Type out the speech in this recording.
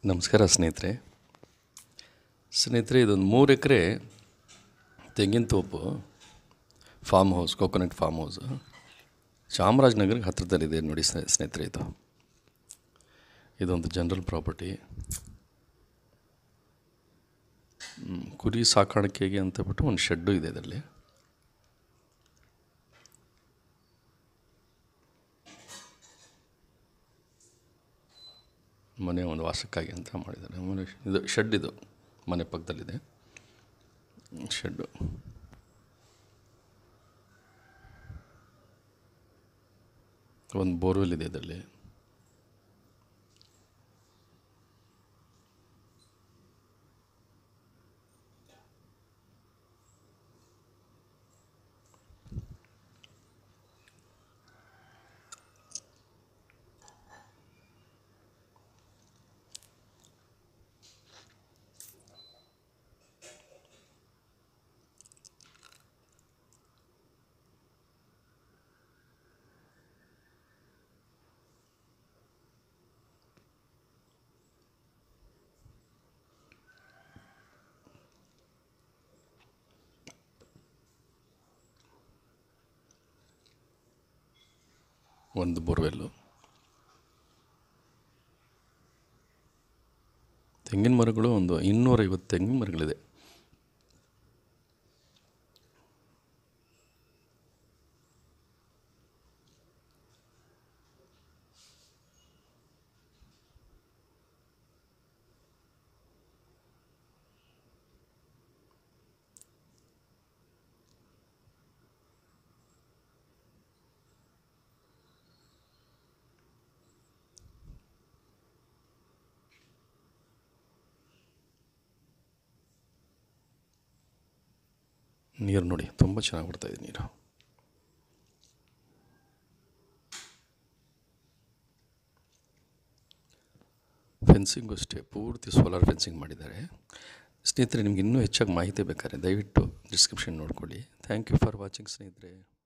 ನಮಸ್ಕಾರ ಸ್ನೇಹಿತರೆ ಸ್ನೇಹಿತರೆ ಇದೊಂದು ಮೂರು ಎಕರೆ ತೆಂಗಿನ ತೋಪು farm house coconut farm house ಚಾಮರಾಜನಗರಕ್ಕೆ ಹತ್ತಿರದಲ್ಲಿದೆ ನೋಡಿ ಸ್ನೇ- ಸ್ನೇಹಿತರೆ ಇದು ಇದೊಂದು ಜನರಲ್ ಪ್ರಾಪರ್ಟಿ ಹ್ಮ್, ಕುರಿ ಸಾಕಾಣಿಕೆಗೆ ಅಂತ ಬಿಟ್ಟು ಒಂದು ಶೆಡ್ಡು ಇದೆ ಇದರಲ್ಲಿ ಮನೆ ಒಂದು ವಾಸಕ್ಕಾಗಿ ಅಂತ ಮಾಡಿದ್ದಾರೆ ಮನೆ ಇದು ಶೆಡ್ ಇದು ಮನೆ ಪಕ್ಕದಲ್ಲಿದೆ ಶೆಡ್ಡು ಒಂದು ಬೋರ್ವೆಲ್ ಇದೆ ಇದರಲ್ಲಿ ಒಂದು ಬೋರ್ವೆಲ್ಲು ತೆಂಗಿನ ಮರಗಳು ಒಂದು ಇನ್ನೂರೈವತ್ತು ತೆಂಗಿನ ಮರಗಳಿದೆ ನೀರು ನೋಡಿ ತುಂಬ ಚೆನ್ನಾಗಿ ಬರ್ತಾ ಇದೆ ನೀರು ಫೆನ್ಸಿಂಗು ಅಷ್ಟೇ ಪೂರ್ತಿ ಸೋಲಾರ್ ಫೆನ್ಸಿಂಗ್ ಮಾಡಿದ್ದಾರೆ ಸ್ನೇಹಿತರೆ ನಿಮ್ಗೆ ಇನ್ನೂ ಹೆಚ್ಚಾಗಿ ಮಾಹಿತಿ ಬೇಕಾದ್ರೆ ದಯವಿಟ್ಟು ಡಿಸ್ಕ್ರಿಪ್ಷನ್ ನೋಡ್ಕೊಳ್ಳಿ ಥ್ಯಾಂಕ್ ಯು ಫಾರ್ ವಾಚಿಂಗ್ ಸ್ನೇಹಿತರೆ